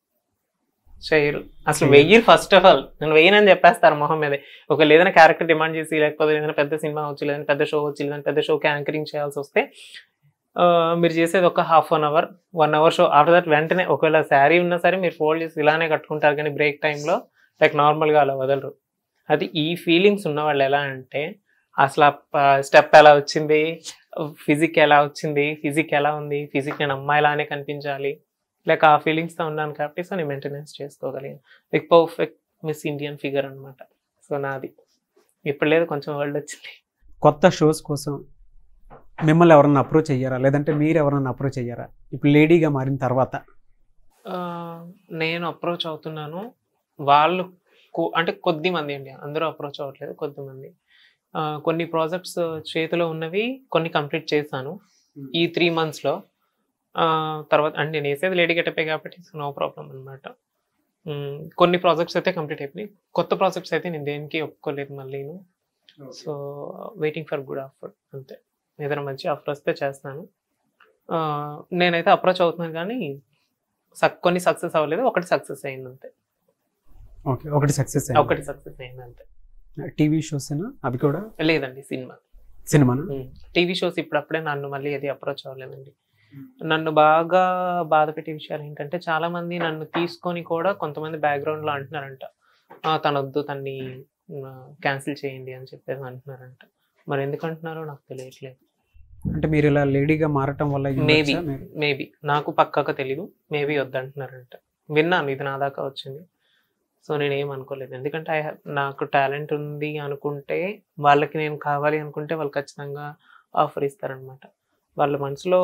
చేయరు అసలు చేయరు. వెయ్యి ఫస్ట్ ఆఫ్ ఆల్ నేను వెయ్యనని చెప్పేస్తారు మొహం మీద ఒక ఏదైనా క్యారెక్టర్ డిమాండ్ చేసి లేకపోతే ఏదైనా పెద్ద సినిమా వచ్చి లేదంటే పెద్ద షో వచ్చి లేదంటే పెద్ద షోకి యాంకరింగ్ చేయాల్సి వస్తే ఆ, మీరు చేసేది ఒక half an hour one hour show after that వెంటనే ఒకవేళ శారీ ఉన్నా సరే మీరు ఫోల్డ్ చేసి ఇలానే కట్టుకుంటారు కానీ బ్రేక్ టైంలో లైక్ నార్మల్గా అలా వదలరు అది ఈ ఫీలింగ్స్ ఉన్న వాళ్ళు ఎలా అంటే అసలు స్టెప్ ఎలా వచ్చింది ఫిజిక్ ఎలా వచ్చింది ఫిజిక్ ఎలా ఉంది ఫిజిక్ నేను అమ్మాయిలానే కనిపించాలి లేక ఆ feelings తో ఉన్నాను కాబట్టి సో నేను మెయింటెనెన్స్ చేసుకోగలిగాను like perfect miss Indian figure అన్నమాట సో నాది ఇప్పుడు లేదు కొంచెం వరల్డ్ వచ్చింది కొత్త షోస్ కోసం మిమ్మల్ని ఎవరన్నా అప్రోచ్ అయ్యారా లేదంటే మీరు ఎవరన్నా అప్రోచ్ అయ్యారా ఇప్పుడు లేడీగా మారిన తర్వాత ఆ, నేను అప్రోచ్ అవుతున్నాను వాళ్ళు కొ- అంటే కొద్ది మంది అండి అందరూ అప్రోచ్ అవ్వట్లేదు కొద్ది మంది ఆ, కొన్ని ప్రాజెక్ట్స్ చేతిలో ఉన్నవి కొన్ని కంప్లీట్ చేశాను ఈ త్రీ మంత్స్లో తర్వాత అంటే నేను వేసేది లేడీ గెటపే కాబట్టి నో ప్రాబ్లం అనమాట కొన్ని ప్రాజెక్ట్స్ అయితే కంప్లీట్ అయిపోయినాయి కొత్త ప్రాజెక్ట్స్ అయితే నేను దేనికి ఒప్పుకోలేదు మళ్ళీను so waiting for good offer అంతే ఏదైనా మంచి ఆఫర్ వస్తే చేస్తాను ఆ, నేనైతే అప్రోచ్ అవుతున్నాను కానీ సక్- కొన్ని సక్సెస్ అవ్వలేదు ఒకటి సక్సెస్ అయింది అంతే ఓకే ఒకటి సక్సెస్ ఒకటి సక్సెస్ అయింది అంతే టీవీ షోస్ అవి కూడా లేదండి సినిమా సినిమానా టీవీ షోస్ ఇప్పుడు అప్పుడే నన్ను మళ్ళీ అది అప్రోచ్ అవ్వలేదండి నన్ను బాగా బాధ పెట్టే విషయాలు ఏంటంటే చాలా మంది నన్ను తీసుకొని కూడా కొంతమంది బ్యాక్గ్రౌండ్ లో అంటున్నారంట "ఆ, తనొద్దు తన్ని క్యాన్సిల్ చేయండి అని చెప్పేసి అంటున్నారంట మరి ఎందుకు అంటున్నారో నాకు తెలియట్లేదు అంటే మీరు ఇలా లేడీగా మారటం వల్ల అయ్యి మేబీ ఉండొచ్చా? మీరు- మేబీ నాకు పక్కాగా తెలీదు మేబీ వద్దంటున్నారంట విన్నాను ఇది నా దాకా వచ్చింది సో నేను ఏం అనుకోలేదు ఎందుకంటే I have- నాకు టాలెంట్ ఉంది అనుకుంటే వాళ్ళకి నేను కావాలి అనుకుంటే వాళ్ళు ఖచ్చితంగా ఆఫర్ ఇస్తారనమాట వాళ్ళ మనసులో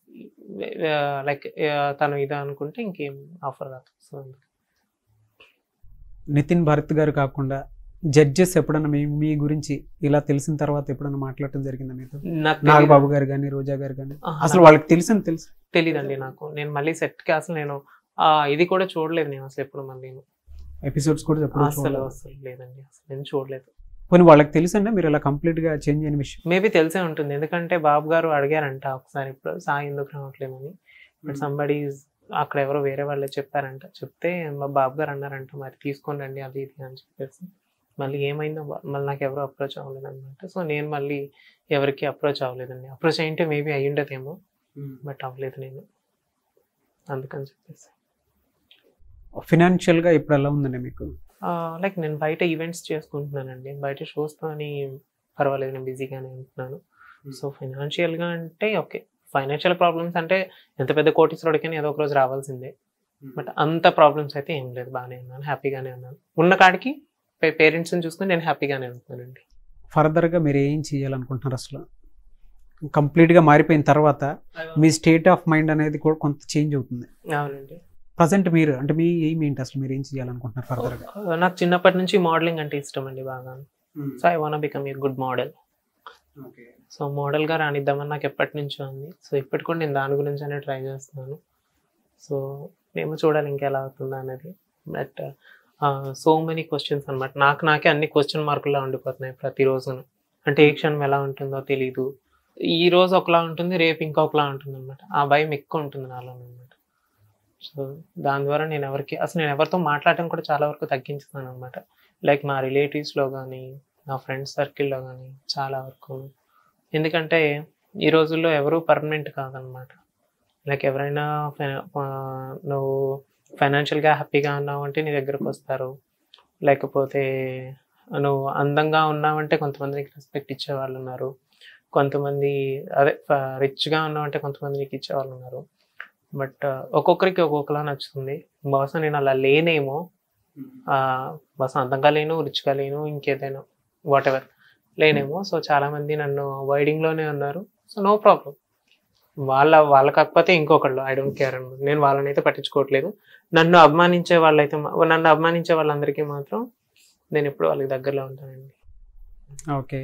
లైక్ తను ఇదా అనుకుంటే ఇంకేం ఆఫర్ రాదు సో నితిన్ భరత్ గారు కాకుండా జడ్జెస్ ఎప్పుడన్నా మీ మీ గురించి ఇలా తెలిసిన తర్వాత ఎప్పుడన్నా మాట్లాడటం జరిగిందా మీతో నాకు నాగబాబు గారు కానీ రోజా గారు కానీ ఆహా, అసలు వాళ్ళకి తెలుసని తెలుసు తెలీదండి నాకు నేను మళ్ళీ సెట్ కి అసలు నేను ఆ, ఇది కూడా చూడలేదు నేను అసలు ఎప్పుడు మళ్ళీ ఎపిసోడ్స్ కూడా ఎప్పుడు అసలు చూడలేదు. అసలు లేదండి అసలు నేను చూడలేదు పోనీ వాళ్ళకి తెలుసండి మీరు ఇలా కంప్లీట్ గా చేంజ్ అయిన విషయం మేబీ తెలిసే ఉంటుంది ఎందుకంటే బాబు గారు అడిగారంట ఒకసారి ఇప్పుడు సాయి ఎందుకు రావట్లేమని బట్ సంబడి అక్కడ ఎవరో వేరే వాళ్ళే చెప్పారంట చెప్తే మా బాబు గారు అన్నారంట మరి తీసుకొని రండి అది ఇది అని చెప్పేసి మళ్ళీ ఏమైందో వా- మళ్ళీ నాకు ఎవరు అప్రోచ్ అవ్వలేదు అనమాట సో నేను మళ్ళీ ఎవరికి అప్రోచ్ అవ్వలేదండి అప్రోచ్ అయింటే మేబీ అయ్యి ఉండదేమో బట్ అవ్వలేదు నేను అందుకని చెప్పేసి ఫినాన్షియల్ గా ఇప్పుడు ఎలా ఉందండి మీకు లైక్ నేను బయట ఈవెంట్స్ చేసుకుంటున్నానండి బయట షోస్తో అని పర్వాలేదు నేను బిజీగానే ఉంటున్నాను సో ఫైనాన్షియల్గా అంటే ఓకే ఫైనాన్షియల్ ప్రాబ్లమ్స్ అంటే ఎంత పెద్ద కోటీశ్వరుడికైనా ఏదో ఒక రోజు రావాల్సిందే బట్ అంత ప్రాబ్లమ్స్ అయితే ఏం లేదు బాగానే ఉన్నాను హ్యాపీగానే ఉన్నాను ఉన్న కాడికి పేరెంట్స్ని చూసుకుని నేను హ్యాపీగానే ఉంటున్నానండి ఫర్దర్గా మీరు ఏం చేయాలనుకుంటున్నారు అసలు కంప్లీట్గా మారిపోయిన తర్వాత మీ స్టేట్ ఆఫ్ మైండ్ అనేది కూడా కొంత చేంజ్ అవుతుంది అవునండి ప్రజెంట్ మీరు అంటే మీ ఎయిమ్ ఏంటి అసలు మీరు ఏం చేయాలనుకుంటున్నారు ఫర్దర్గా Uh, నాకు చిన్నప్పటి నుంచి మోడలింగ్ అంటే ఇష్టం అండి బాగా so I want become a good model okay so మోడల్గా రానిద్దామని నాకు ఎప్పటి నుంచో ఉంది సో ఇప్పటి కూడా నేను దాని గురించి అనే ట్రై చేస్తున్నాను సో మేము చూడాలి ఇంకెలా అవుతుందా అనేది బట్ సో మెనీ క్వశ్చన్స్ అనమాట నాకు నాకే అన్ని క్వశ్చన్ మార్కుల్లో ఉండిపోతున్నాయి ప్రతిరోజు అంటే ఏ క్షణం ఎలా ఉంటుందో తెలీదు ఈ రోజు ఒకలా ఉంటుంది రేపు ఇంకొకలా ఉంటుంది అనమాట ఆ భయం ఎక్కువ ఉంటుంది నాలో అనమాట సో దాని ద్వారా నేను ఎవరికి అసలు నేను ఎవరితో మాట్లాడటం కూడా చాలా వరకు తగ్గించుతాను అనమాట లైక్ నా రిలేటివ్స్లో కానీ నా ఫ్రెండ్స్ సర్కిల్లో కానీ చాలా వరకు ఎందుకంటే ఈ రోజుల్లో ఎవరు పర్మనెంట్ కాదనమాట లైక్ ఎవరైనా ఫైనా- ఆ, నువ్వు ఫైనాన్షియల్గా హ్యాపీగా ఉన్నావు అంటే నీ దగ్గరకు వస్తారు లేకపోతే నువ్వు అందంగా ఉన్నావంటే కొంతమంది నీకు రెస్పెక్ట్ ఇచ్చేవాళ్ళు ఉన్నారు కొంతమంది అదే రిచ్గా ఉన్నావంటే కొంతమంది నీకు ఇచ్చేవాళ్ళు ఉన్నారు బట్ ఒక్కొక్కరికి ఒక్కొక్కలా నచ్చుతుంది బహుశా నేను అలా లేనేమో ఆ, బస్ అందంగా లేను రిచ్గా లేను ఇంకేదైనా వాట్ ఎవర్ లేనేమో సో చాలా మంది నన్ను avoiding లోనే ఉన్నారు సో నో ప్రాబ్లం వాళ్ళ వాళ్ళ కాకపోతే ఇంకొకళ్ళు ఐ డోంట్ కేర్ అనమాట నేను వాళ్ళని అయితే పట్టించుకోవట్లేదు నన్ను అభిమానించే వాళ్ళైతే మా- నన్ను అభిమానించే వాళ్ళందరికీ మాత్రం నేను ఎప్పుడు వాళ్ళకి దగ్గరలో ఉంటానండి ఓకే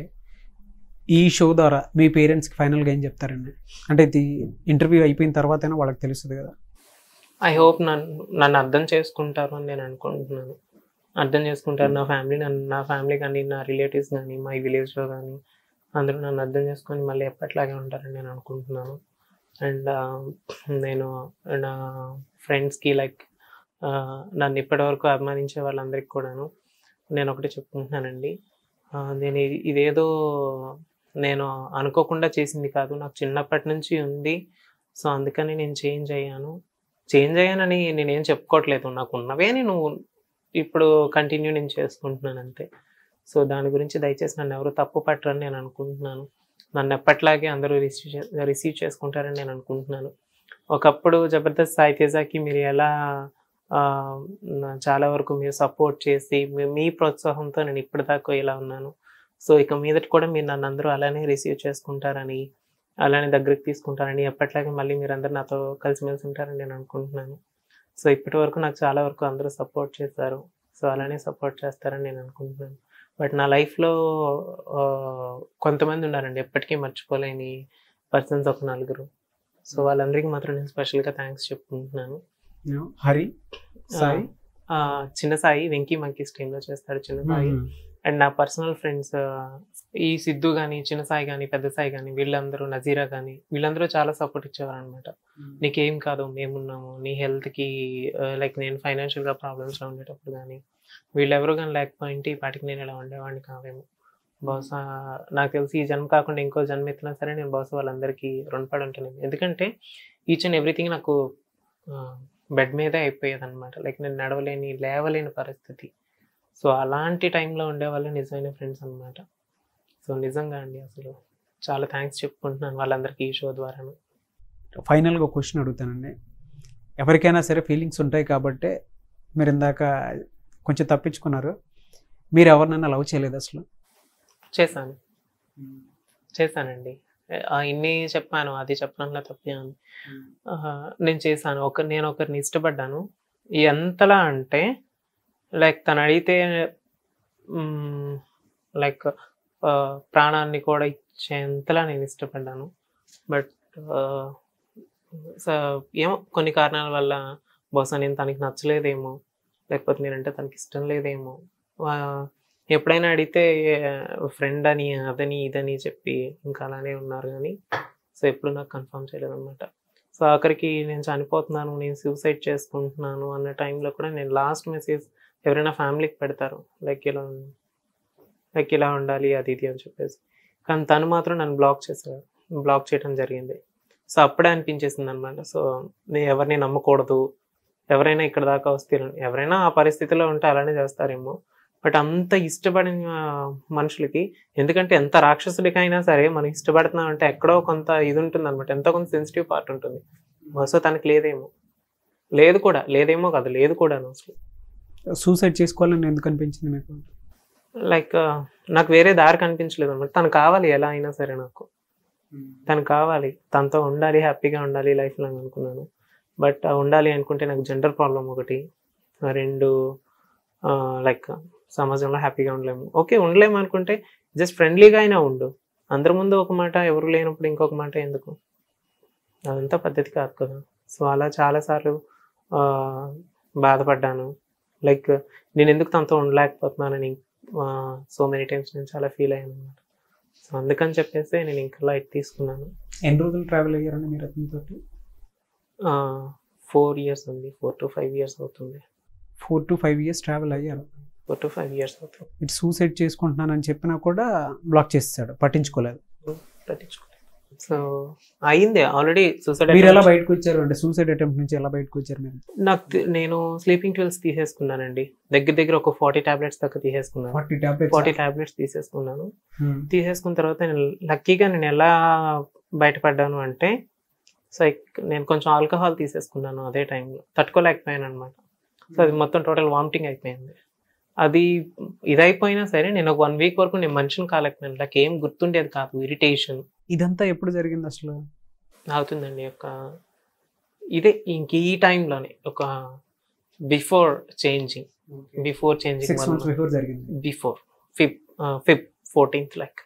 ఈ షో ద్వారా మీ పేరెంట్స్కి ఫైనల్గా ఏం చెప్తారండి అంటే ఇది ఇంటర్వ్యూ అయిపోయిన తర్వాతైనా వాళ్ళకి తెలుస్తుంది కదా ఐ హోప్ నన్ను నన్ను అర్థం చేసుకుంటారు అని నేను అనుకుంటున్నాను అర్థం చేసుకుంటారు నా ఫ్యామిలీ నన్ను నా ఫ్యామిలీ కానీ నా రిలేటివ్స్ కానీ మా విలేజ్లో కానీ అందరూ నన్ను అర్థం చేసుకొని మళ్ళీ ఎప్పట్లాగే ఉంటారని నేను అనుకుంటున్నాను అండ్ నేను నా ఫ్రెండ్స్కి లైక్ నన్ను ఇప్పటివరకు అభిమానించే వాళ్ళందరికీ కూడాను నేను ఒకటి చెప్పుకుంటున్నానండి ఆ, నేను ఇది- ఇదేదో నేను అనుకోకుండా చేసింది కాదు నాకు చిన్నప్పటి నుంచి ఉంది సో అందుకని నేను చేంజ్ అయ్యాను చేంజ్ అయ్యానని నేనేం చెప్పుకోవట్లేదు నాకు ఉన్నవే నేను ఇప్పుడు కంటిన్యూ నేను చేసుకుంటున్నాను అంతే సో దాని గురించి దయచేసి నన్ను ఎవరు తప్పు పట్టరని నేను అనుకుంటున్నాను నన్ను ఎప్పట్లాగే అందరూ రిసీవ్ రిసీవ్ చేసుకుంటారని నేను అనుకుంటున్నాను ఒకప్పుడు జబర్దస్త్ సాయి తేజాకి మీరు ఎలా ఆ, నా- చాలా వరకు మీరు సపోర్ట్ చేసి మీ- మీ ప్రోత్సాహంతో నేను ఇప్పటిదాకా ఇలా ఉన్నాను సో ఇక మీదట కూడా మీరు నన్ను అందరూ అలానే రిసీవ్ చేసుకుంటారని అలానే దగ్గరికి తీసుకుంటారని ఎప్పట్లాగే మళ్ళీ మీరు అందరు నాతో కలిసిమెలిసి ఉంటారని నేను అనుకుంటున్నాను సో ఇప్పటి వరకు నాకు చాలా వరకు అందరూ సపోర్ట్ చేశారు సో అలానే సపోర్ట్ చేస్తారని నేను అనుకుంటున్నాను బట్ నా లైఫ్లో కొంతమంది ఉన్నారండి ఎప్పటికీ మర్చిపోలేని పర్సన్స్ ఒక నలుగురు సో వాళ్ళందరికీ మాత్రం నేను స్పెషల్గా థ్యాంక్స్ చెప్పుకుంటున్నాను You know, హరి సాయి ఆ, చిన్న సాయి వెంకీ మంకీస్ టీంలో చేస్తాడు చిన్న సాయి అండ్ నా పర్సనల్ ఫ్రెండ్స్ ఈ సిద్ధు కానీ చిన్న సాయి కానీ పెద్ద సాయి కానీ వీళ్ళందరూ నజీరా కానీ వీళ్ళందరూ చాలా సపోర్ట్ ఇచ్చేవారు అనమాట నీకేం కాదు మేమున్నాము నీ హెల్త్కి లైక్ నేను ఫైనాన్షియల్గా ప్రాబ్లమ్స్లో ఉండేటప్పుడు కానీ వీళ్ళెవరు కానీ లేకపోయింటే ఈ పాటికి నేను ఇలా ఉండేవాడిని కావేమో బహుశా నాకు తెలిసి ఈ జన్మ కాకుండా ఇంకో జన్మ ఎత్తినా సరే నేను బహుశా వాళ్ళందరికీ రుణపడి ఉంటాను ఎందుకంటే ఈచ్ అండ్ ఎవ్రీథింగ్ నాకు బెడ్ మీదే అయిపోయేది అనమాట లైక్ నేను నడవలేని లేవలేని పరిస్థితి సో అలాంటి టైంలో ఉండే వాళ్ళు నిజమైన ఫ్రెండ్స్ అన్నమాట సో నిజంగా అండి అసలు చాలా థ్యాంక్స్ చెప్పుకుంటున్నాను వాళ్ళందరికీ ఈ షో ద్వారాను ఫైనల్గా ఒక క్వశ్చన్ అడుగుతానండి ఎవరికైనా సరే ఫీలింగ్స్ ఉంటాయి కాబట్టి మీరు ఇందాక కొంచెం తప్పించుకున్నారు మీరు ఎవరినైనా లవ్ చేయలేదు అసలు చేశాను చేశానండి ఆ, ఇన్ని చెప్పాను అది చెప్పడంలో తప్పాను నేను చేశాను ఒక నేను ఒకరిని ఇష్టపడ్డాను ఎంతలా అంటే లైక్ తను అడిగితే లైక్ ప్రాణాన్ని కూడా ఇచ్చేంతలా నేను ఇష్టపడ్డాను బట్ ఏమో కొన్ని కారణాల వల్ల బహుశా నేను తనకి నచ్చలేదేమో లేకపోతే నేనంటే తనకి ఇష్టం లేదేమో ఆ, ఎప్పుడైనా అడిగితే ఫ్రెండ్ అని అదని ఇదని చెప్పి ఇంకా అలానే ఉన్నారు కానీ సో ఎప్పుడు నాకు కన్ఫర్మ్ చేయలేదు అనమాట సో ఆఖరికి నేను చనిపోతున్నాను నేను సూసైడ్ చేసుకుంటున్నాను అన్న టైంలో కూడా నేను లాస్ట్ మెసేజ్ ఎవరైనా ఫ్యామిలీకి పెడతారు లైక్ ఇలా లైక్ ఇలా ఉండాలి అది ఇది అని చెప్పేసి కానీ తను మాత్రం నన్ను బ్లాక్ చేశాడు బ్లాక్ చేయడం జరిగింది సో అప్పుడే అనిపించేసింది అనమాట సో నేను ఎవరిని నమ్మకూడదు ఎవరైనా ఇక్కడ దాకా వస్తే ఎవరైనా ఆ పరిస్థితిలో ఉంటే అలానే చేస్తారేమో బట్ అంత ఇష్టపడిన మనుషులకి ఎందుకంటే ఎంత రాక్షసుడికైనా సరే మనం ఇష్టపడుతున్నాం అంటే ఎక్కడో కొంత ఇది ఉంటుంది అనమాట ఎంతో కొంత సెన్సిటివ్ పార్ట్ ఉంటుంది బహుశా తనకి లేదేమో లేదు కూడా లేదేమో కాదు లేదు కూడా అసలు సూసైడ్ చేసుకోవాలని ఎందుకు అనిపించింది మీకు లైక్ నాకు వేరే దారి కనిపించలేదు అనమాట తను కావాలి ఎలా అయినా సరే నాకు తను కావాలి తనతో ఉండాలి హ్యాపీగా ఉండాలి లైఫ్ లాంగ్ అనుకున్నాను బట్ ఉండాలి అనుకుంటే నాకు జెండర్ ప్రాబ్లం ఒకటి ఆ రెండు లైక్ సమాజంలో హ్యాపీగా ఉండలేము ఓకే ఉండలేము అనుకుంటే జస్ట్ ఫ్రెండ్లీగా అయినా ఉండు అందరి ముందు ఒక మాట ఎవరు లేనప్పుడు ఇంకొక మాట ఎందుకు అదంతా పద్ధతి కాదు కదా సో అలా చాలాసార్లు ఆ, బాధపడ్డాను లైక్ నేను ఎందుకు తనతో ఉండలేకపోతున్నానని సో మెనీ టైమ్స్ నేను చాలా ఫీల్ అయ్యాను అనమాట సో అందుకని చెప్పేసి నేను ఇంకా లైట్ తీసుకున్నాను ఎన్ని రోజులు ట్రావెల్ అయ్యారండి మీరు అతనితో ఫోర్ ఇయర్స్ ఉంది ఫోర్ టు ఫైవ్ ఇయర్స్ అవుతుంది four to five years travel అయ్యారు ఫోర్ టు ఫైవ్ ఇయర్స్ అవుతుంది ఇటు సూసైడ్ చేసుకుంటున్నానని చెప్పినా కూడా బ్లాక్ చేసేసాడు పట్టించుకోలేదు పట్టించుకోలేదు సో అయింది ఆల్రెడీ సూసైడ్ మీరు ఎలా బయటకు వచ్చారు అంటే సూసైడ్ అటెంప్ట్ నుంచి ఎలా బయటకు వచ్చారు మీరు నాకు తె- నేను స్లీపింగ్ పిల్స్ తీసేసుకున్నానండి దగ్గర దగ్గర ఒక ఫార్టీ టాబ్లెట్స్ దాకా తీసేసుకున్నాను ఫార్టీ టాబ్లెట్స్ ఫార్టీ టాబ్లెట్స్ తీసేసుకున్నాను తీసేసుకున్న తర్వాత నేను లక్కీగా నేను ఎలా బయటపడ్డాను అంటే సో నేను కొంచెం ఆల్కహాల్ తీసేసుకున్నాను అదే టైంలో తట్టుకోలేకపోయాను అనమాట సో అది మొత్తం టోటల్ వామిటింగ్ అయిపోయింది అది ఇదైపోయినా సరే నేను ఒక వన్ వీక్ వరకు నేను మనిషిని కాలేకపోయాను నాకు ఏం గుర్తుండేది కాదు ఇరిటేషన్ ఇదంతా ఎప్పుడు జరిగింది అసలు అవుతుందండి ఒక ఇదే ఇంక ఈ టైంలోనే ఒక before changing before changing six months before జరిగింది before fif fif fourteenth like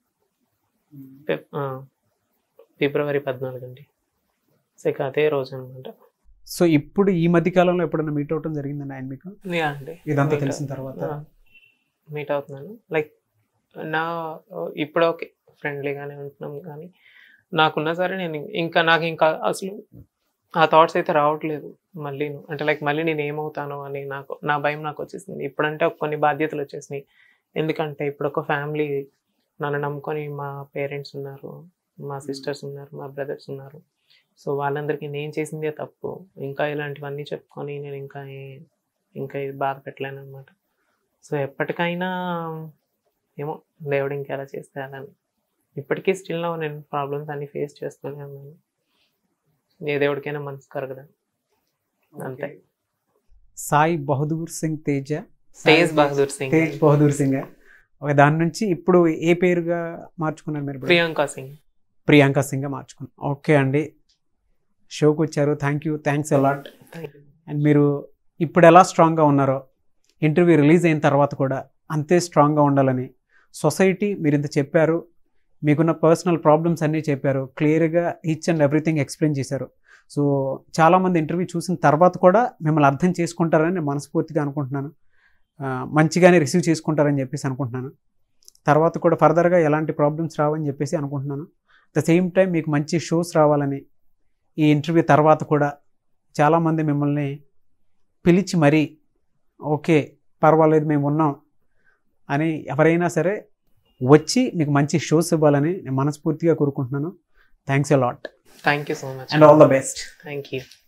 ఫిబ్రవరి పద్నాలుగు అండి సో ఇక అదే రోజు అనమాట సో ఇప్పుడు ఈ మధ్య కాలంలో ఎప్పుడైనా మీట్ అవటం జరిగిందండి ఆయన మీకు అండి ఇదంతా Meet తెలిసిన తర్వాత మీట్ అవుతున్నాను లైక్ నా ఇప్పుడు ఓకే ఫ్రెండ్లీగానే ఉంటున్నాం కానీ నాకున్నా సరే నేను ఇంకా నాకు ఇంకా అసలు ఆ థాట్స్ అయితే రావట్లేదు మళ్ళీ అంటే లైక్ మళ్ళీ నేను ఏమవుతానో అని నాకు నా భయం నాకు వచ్చేసింది ఇప్పుడంటే ఒక కొన్ని బాధ్యతలు వచ్చేసినాయి ఎందుకంటే ఇప్పుడు ఒక ఫ్యామిలీ నన్ను నమ్ముకొని మా పేరెంట్స్ ఉన్నారు మా సిస్టర్స్ ఉన్నారు మా బ్రదర్స్ ఉన్నారు సో వాళ్ళందరికీ నేను చేసిందే తప్పు ఇంకా ఇలాంటివన్నీ చెప్పుకొని నేను ఇంకా ఏ- ఇంకా ఇది బాధ పెట్టలేను అనమాట సో ఎప్పటికైనా ఏమో దేవుడు ఇంకెలా చేస్తే అలాని ఇప్పటికీ స్టిల్ నా నేను ప్రాబ్లమ్స్ అన్ని ఫేస్ చేస్తూనే ఉన్నాను ఏ దేవుడికైనా మనసు కరగదా అంతే సాయి బహదూర్ సింగ్ తేజ తేజ్ బహదూర్ సింగ్ తేజ్ బహదూర్ సింగ్ ఒక దాని నుంచి ఇప్పుడు ఏ పేరుగా మార్చుకున్నారు మీరు ఇప్పుడు? ప్రియాంక సింగ్ ప్రియాంక సింగ్ మార్చుకున్నారు ఓకే అండి షోకి వచ్చారు thank you thanks a lot and మీరు ఇప్పుడు ఎలా స్ట్రాంగ్గా ఉన్నారో ఇంటర్వ్యూ రిలీజ్ అయిన తర్వాత కూడా అంతే స్ట్రాంగ్గా ఉండాలని సొసైటీ మీరు ఇంత చెప్పారు మీకున్న పర్సనల్ ప్రాబ్లమ్స్ అన్నీ చెప్పారు క్లియర్గా ఈచ్ అండ్ ఎవ్రీథింగ్ ఎక్స్ప్లెయిన్ చేశారు సో చాలామంది ఇంటర్వ్యూ చూసిన తర్వాత కూడా మిమ్మల్ని అర్థం చేసుకుంటారని నేను మనస్ఫూర్తిగా అనుకుంటున్నాను ఆ, మంచిగానే రిసీవ్ చేసుకుంటారని చెప్పేసి అనుకుంటున్నాను తర్వాత కూడా ఫర్దర్గా ఎలాంటి ప్రాబ్లమ్స్ రావని చెప్పేసి అనుకుంటున్నాను అట్ ద సేమ్ టైం మీకు మంచి షోస్ రావాలని ఈ ఇంటర్వ్యూ తర్వాత కూడా చాలామంది మిమ్మల్ని పిలిచి మరీ ఓకే పర్వాలేదు మేము ఉన్నాం అని ఎవరైనా సరే వచ్చి మీకు మంచి షోస్ ఇవ్వాలని నేను మనస్ఫూర్తిగా కోరుకుంటున్నాను thanks a lot thank you so much and all the best thank you